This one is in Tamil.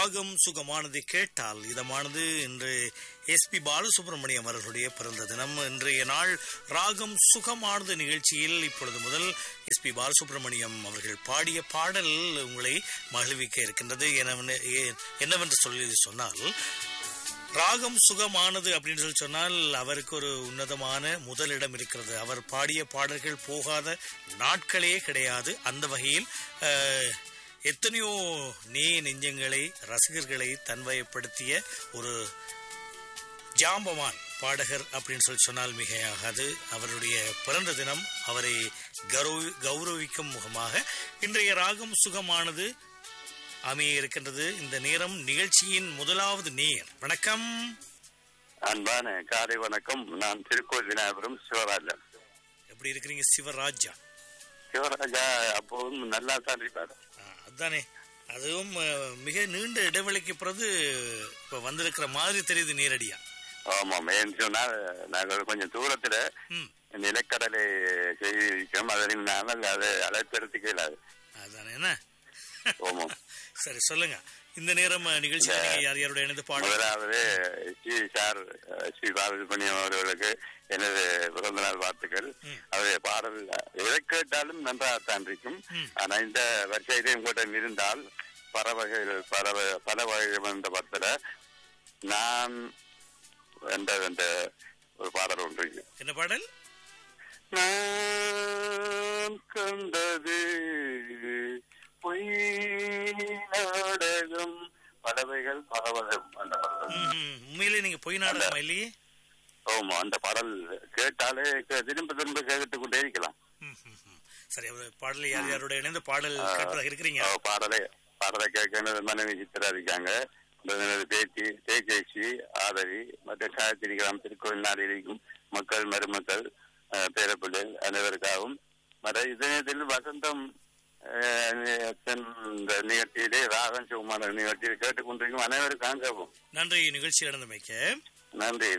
ராகம் சுகமானதை கேட்டால் இதமானது இன்று எஸ்பி பாலசுப்ரமணியம் அவர்களுடைய பிறந்த தினம் இன்றைய நாள் ராகம் சுகமானது நிகழ்ச்சியில் இப்பொழுது முதல் எஸ்பி பாலசுப்ரமணியம் அவர்கள் பாடிய பாடல் உங்களை மகிழ்விக்க இருக்கின்றது என்னவென்று ஏ- என்னவென்று சொல்லி சொன்னால் ராகம் சுகமானது அப்படின்னு சொல்லி சொன்னால் அவருக்கு ஒரு உன்னதமான முதலிடம் இருக்கிறது அவர் பாடிய பாடல்கள் போகாத நாட்களே கிடையாது அந்த வகையில் அஹ், எத்தனையோ நே நெஞ்சங்களை ரசிகர்களை தன்வயப்படுத்திய ஒரு ஜாம்பவான் பாடகர் அப்படின்னு சொல்லி சொன்னால் மிகையாகாது அவருடைய பிறந்த தினம் அவரை கௌரவி கௌரவிக்கும் முகமாக இன்றைய ராகம் சுகமானது அமைய இருக்கின்றது இந்த நேரம் நிகழ்ச்சியின் முதலாவது நேர் வணக்கம் அன்பான காலை வணக்கம் நான் திருக்கோயில் விநாயகபுரம் சிவராஜன் எப்படி இருக்கிறீங்க சிவராஜா சிவராஜா அப்போதும் நல்லா தான் இருப்பார் ஆ, அதுதானே அதுவும் அஹ், மிக நீண்ட இடைவெளிக்கு பிறகு இப்ப வந்திருக்கிற மாதிரி தெரியுது நேரடியா ஆமாம் ஏன்னு சொன்னால் நாங்கள் கொஞ்சம் தூரத்துல ம் நிலக்கடலை செய்திருக்கோம் அதனால் நாங்கள் அதை அழைத்தெடுத்துக்க இல்லாது அதுதானே என்ன ஆமாம் சரி சொல்லுங்க இந்த நேரம் அஹ், நிகழ்ச்சியில நீங்க யார் யாரோட இணைந்து பாட முதலாவது ஸ்ரீ சார் அஹ், ஸ்ரீ பாலசுப்ரமணியம் அவர்களுக்கு எனது பிறந்த நாள் வாழ்த்துக்கள் ம். அவருடைய பாடல் எதை கேட்டாலும் நன்றாகத்தான் இருக்கும் ம். ஆனா இந்த வரிசையிலே உங்களிடம் இருந்தால் பறவைகள் பறவை பல வகைகள் என்ற படத்துல நான் என்ற என்ற ஒரு பாடல் ஒன்று இருக்கு. என்ன பாடல் நான் கண்டது பொய் நாடகம் பறவைகள் பறவகம் அந்த பாடல் ம், ம். உண்மையிலே நீங்க பொய் நாடகமா இல்லையே ஆமா அந்த பாடல் கேட்டாலே கே- திரும்ப திரும்ப கேட்டுக் கொண்டே இருக்கலாம் ம், ம், ம். சரி அவர் பாடல் யார் யாரோட இணைந்து பாடல் கேட்டதாக இருக்கிறீங்க அவ பாடலை பாடலை கேட்க மனைவி சித்திரா இருக்காங்க எனது பேத்தி தேஜேசி ஆதவி மற்ற சாயத்திரி கிராம திருக்கோவில் நாளில் இருக்கும் மக்கள் மருமக்கள் அஹ், பேரப்பிள்ளை அனைவருக்காகவும் மற்ற இதயத்தில் வசந்தம் அஹ், இந்த நிகழ்ச்சியிலே ராகன் சுகுமார நிகழ்ச்சியில் கேட்டுக்கொண்டிருக்கும் அனைவருக்காகவும் நன்றி நிகழ்ச்சி நடந்தமைக்க நன்றி